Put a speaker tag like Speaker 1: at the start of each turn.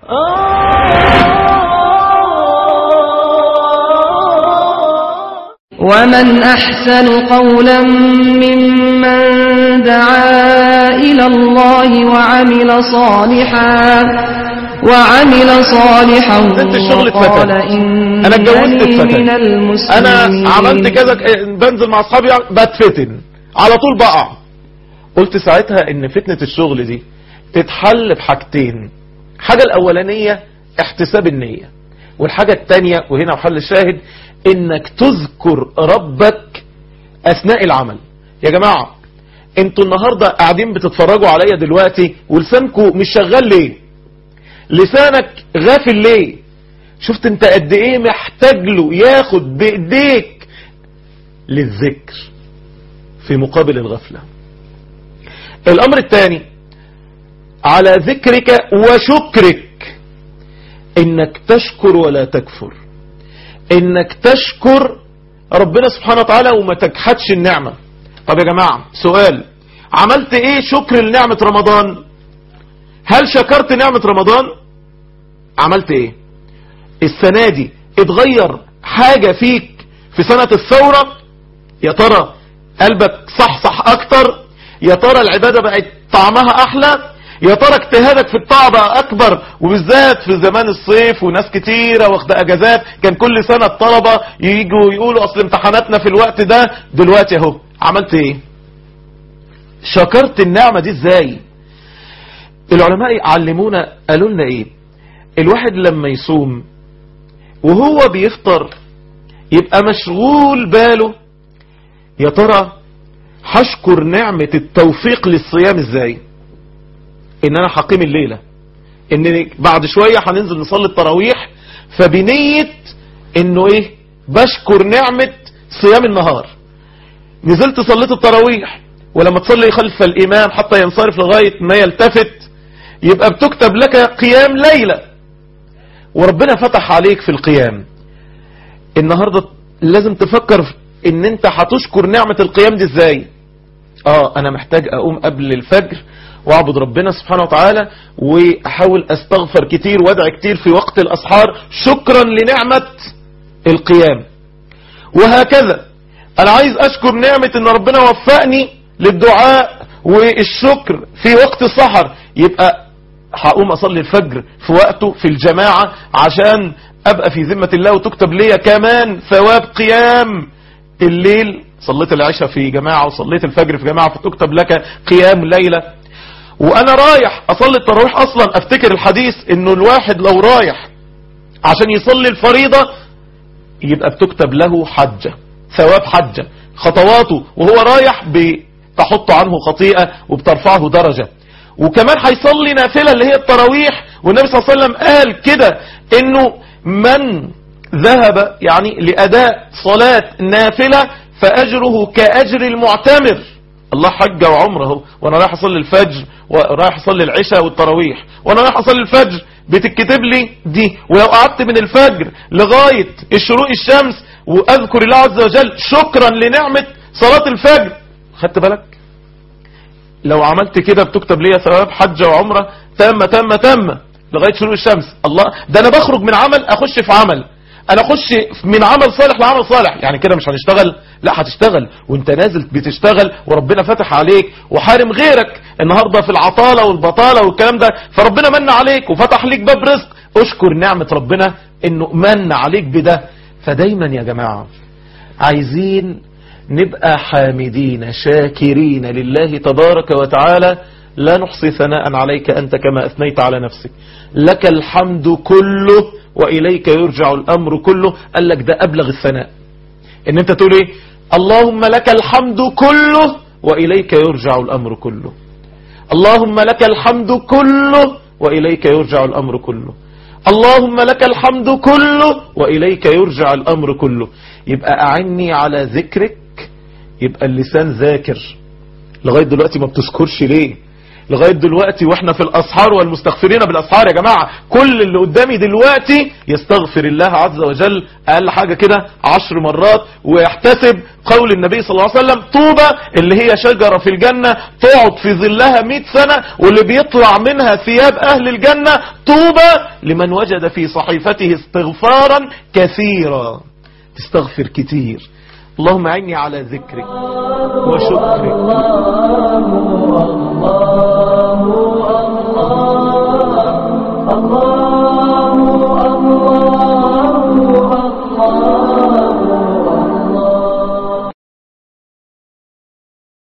Speaker 1: ومن أحسن قولا ممن دعا إلى الله وعمل صالحا وعمل صالحا
Speaker 2: ست الشغل
Speaker 1: وقال
Speaker 2: اتفتن
Speaker 1: إنني
Speaker 2: انا اتجوزت اتفتن
Speaker 1: من المسلمين
Speaker 2: انا عملت كذا ك- بنزل مع اصحابي بتفتن على طول بقع قلت ساعتها ان فتنة الشغل دي تتحل بحاجتين حاجة الاولانية احتساب النية والحاجة التانية وهنا محل الشاهد انك تذكر ربك اثناء العمل يا جماعة انتوا النهاردة قاعدين بتتفرجوا عليا دلوقتي ولسانكوا مش شغال ليه لسانك غافل ليه شفت انت قد ايه محتاج له ياخد بايديك للذكر في مقابل الغفلة الامر الثاني على ذكرك وشكرك انك تشكر ولا تكفر انك تشكر ربنا سبحانه وتعالى وما تجحدش النعمة طب يا جماعة سؤال عملت ايه شكر لنعمة رمضان هل شكرت نعمة رمضان عملت ايه السنة دي اتغير حاجة فيك في سنة الثورة يا ترى قلبك صحصح اكتر يا ترى العبادة بقت طعمها احلى يا ترى اجتهادك في الطاعة بقى اكبر وبالذات في زمان الصيف وناس كتيرة واخدة اجازات كان كل سنة الطلبة ييجوا يقولوا اصل امتحاناتنا في الوقت ده دلوقتي اهو عملت ايه شكرت النعمة دي ازاي العلماء علمونا قالوا لنا ايه الواحد لما يصوم وهو بيفطر يبقى مشغول باله يا ترى هشكر نعمة التوفيق للصيام ازاي ان انا حقيم الليلة ان بعد شوية هننزل نصلي التراويح فبنية انه ايه بشكر نعمة صيام النهار نزلت صليت التراويح ولما تصلي خلف الامام حتى ينصرف لغاية ما يلتفت يبقى بتكتب لك قيام ليلة وربنا فتح عليك في القيام النهاردة لازم تفكر ان انت هتشكر نعمة القيام دي ازاي اه انا محتاج اقوم قبل الفجر واعبد ربنا سبحانه وتعالى واحاول استغفر كتير وادعي كتير في وقت الاسحار شكرا لنعمة القيام وهكذا انا عايز اشكر نعمة ان ربنا وفقني للدعاء والشكر في وقت السحر يبقى هقوم اصلي الفجر في وقته في الجماعة عشان ابقى في ذمة الله وتكتب لي كمان ثواب قيام الليل صليت العشاء في جماعة وصليت الفجر في جماعة فتكتب لك قيام ليلة وانا رايح اصلي التراويح اصلا افتكر الحديث انه الواحد لو رايح عشان يصلي الفريضة يبقى بتكتب له حجة ثواب حجة خطواته وهو رايح بتحط عنه خطيئة وبترفعه درجة وكمان هيصلي نافلة اللي هي التراويح والنبي صلى الله عليه وسلم قال كده انه من ذهب يعني لأداء صلاة نافلة فأجره كأجر المعتمر الله حج وعمره وانا رايح اصلي الفجر ورايح اصلي العشاء والتراويح وانا رايح اصلي الفجر بتتكتب لي دي ولو قعدت من الفجر لغاية الشروق الشمس واذكر الله عز وجل شكرا لنعمة صلاة الفجر خدت بالك لو عملت كده بتكتب لي ثواب حج وعمرة تم تم تم لغاية شروق الشمس الله ده انا بخرج من عمل اخش في عمل انا اخش من عمل صالح لعمل صالح يعني كده مش هنشتغل لا هتشتغل وانت نازل بتشتغل وربنا فتح عليك وحارم غيرك النهاردة في العطالة والبطالة والكلام ده فربنا من عليك وفتح ليك باب رزق اشكر نعمة ربنا انه من عليك بده فدايما يا جماعة عايزين نبقى حامدين شاكرين لله تبارك وتعالى لا نحصي ثناء عليك أنت كما أثنيت على نفسك لك الحمد كله وإليك يرجع الأمر كله قال لك ده أبلغ الثناء إن أنت تقول إيه اللهم لك الحمد كله وإليك يرجع الأمر كله اللهم لك الحمد كله وإليك يرجع الأمر كله اللهم لك الحمد كله وإليك يرجع الأمر كله يبقى أعني على ذكرك يبقى اللسان ذاكر لغاية دلوقتي ما بتذكرش ليه لغاية دلوقتي واحنا في الاسحار والمستغفرين بالاسحار يا جماعة كل اللي قدامي دلوقتي يستغفر الله عز وجل اقل حاجة كده عشر مرات ويحتسب قول النبي صلى الله عليه وسلم طوبة اللي هي شجرة في الجنة تقعد في ظلها 100 سنة واللي بيطلع منها ثياب اهل الجنة طوبة لمن وجد في صحيفته استغفارا كثيرا تستغفر كتير اللهم اعني على ذكرك وشكرك